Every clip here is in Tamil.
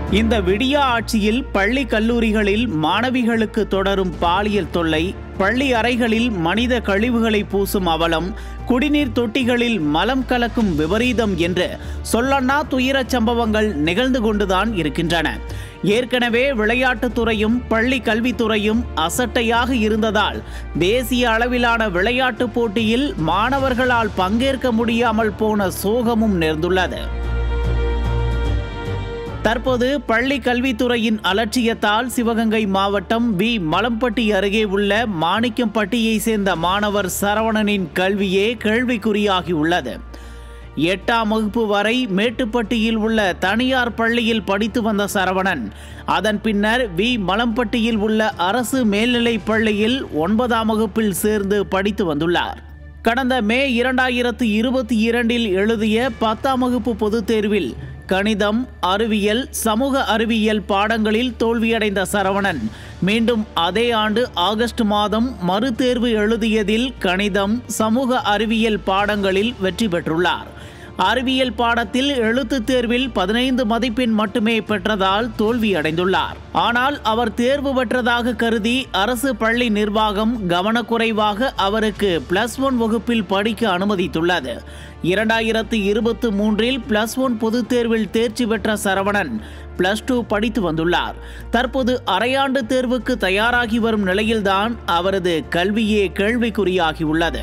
இந்த விடியா ஆட்சியில் பள்ளி கல்லூரிகளில் மாணவிகளுக்கு தொடரும் பாலியல் தொல்லை பள்ளி அறைகளில் மனித கழிவுகளை பூசும் அவலம் குடிநீர் தொட்டிகளில் மலம் கலக்கும் விபரீதம் என்று சொல்லண்ணா துயரச் சம்பவங்கள் நிகழ்ந்து கொண்டுதான் இருக்கின்றன ஏற்கனவே விளையாட்டுத் துறையும் பள்ளி கல்வித்துறையும் அசட்டையாக இருந்ததால் தேசிய அளவிலான விளையாட்டுப் போட்டியில் மாணவர்களால் பங்கேற்க முடியாமல் போன சோகமும் நேர்ந்துள்ளது தற்போது பள்ளி கல்வித்துறையின் அலட்சியத்தால் சிவகங்கை மாவட்டம் வி மலம்பட்டி அருகே உள்ள மாணிக்கம்பட்டியை சேர்ந்த மாணவர் சரவணனின் கல்வியே கேள்விக்குறியாகியுள்ளது எட்டாம் வகுப்பு வரை மேட்டுப்பட்டியில் உள்ள தனியார் பள்ளியில் படித்து வந்த சரவணன் அதன் பின்னர் வி மலம்பட்டியில் உள்ள அரசு மேல்நிலைப் பள்ளியில் ஒன்பதாம் வகுப்பில் சேர்ந்து படித்து வந்துள்ளார் கடந்த மே இரண்டாயிரத்து இருபத்தி இரண்டில் எழுதிய பத்தாம் வகுப்பு பொதுத் தேர்வில் கணிதம் அறிவியல் சமூக அறிவியல் பாடங்களில் தோல்வியடைந்த சரவணன் மீண்டும் அதே ஆண்டு ஆகஸ்ட் மாதம் மறுதேர்வு எழுதியதில் கணிதம் சமூக அறிவியல் பாடங்களில் வெற்றி பெற்றுள்ளார் அறிவியல் பாடத்தில் எழுத்துத் தேர்வில் பதினைந்து மதிப்பெண் மட்டுமே பெற்றதால் தோல்வியடைந்துள்ளார் ஆனால் அவர் தேர்வு பெற்றதாக கருதி அரசு பள்ளி நிர்வாகம் கவனக்குறைவாக அவருக்கு பிளஸ் ஒன் வகுப்பில் படிக்க அனுமதித்துள்ளது இரண்டாயிரத்து இருபத்து மூன்றில் பிளஸ் ஒன் பொதுத் தேர்வில் தேர்ச்சி பெற்ற சரவணன் பிளஸ் டூ படித்து வந்துள்ளார் தற்போது அரையாண்டு தேர்வுக்கு தயாராகி வரும் நிலையில்தான் அவரது கல்வியே கேள்விக்குறியாகியுள்ளது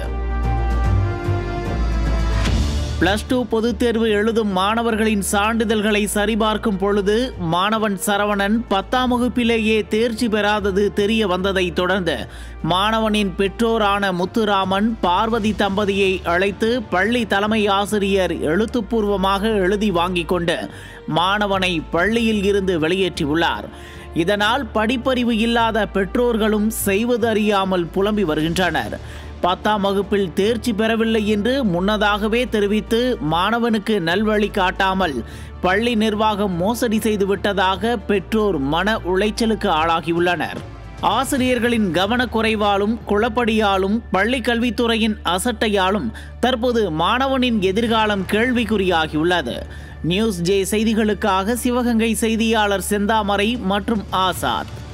பிளஸ் டூ பொதுத் தேர்வு எழுதும் மாணவர்களின் சான்றிதழ்களை சரிபார்க்கும் பொழுது மாணவன் சரவணன் பத்தாம் வகுப்பிலேயே தேர்ச்சி பெறாதது தெரிய வந்ததை தொடர்ந்து மாணவனின் பெற்றோரான முத்துராமன் பார்வதி தம்பதியை அழைத்து பள்ளி தலைமை ஆசிரியர் எழுத்துப்பூர்வமாக எழுதி வாங்கிக் கொண்டு மாணவனை பள்ளியில் இருந்து வெளியேற்றியுள்ளார் இதனால் படிப்பறிவு இல்லாத பெற்றோர்களும் செய்வதறியாமல் புலம்பி வருகின்றனர் பத்தாம் வகுப்பில் தேர்ச்சி பெறவில்லை என்று முன்னதாகவே தெரிவித்து மாணவனுக்கு நல்வழி காட்டாமல் பள்ளி நிர்வாகம் மோசடி செய்து விட்டதாக பெற்றோர் மன உளைச்சலுக்கு ஆளாகியுள்ளனர் ஆசிரியர்களின் கவனக்குறைவாலும் குளப்படியாலும் பள்ளி கல்வித்துறையின் அசட்டையாலும் தற்போது மாணவனின் எதிர்காலம் கேள்விக்குறியாகியுள்ளது நியூஸ் ஜே செய்திகளுக்காக சிவகங்கை செய்தியாளர் செந்தாமரை மற்றும் ஆசாத்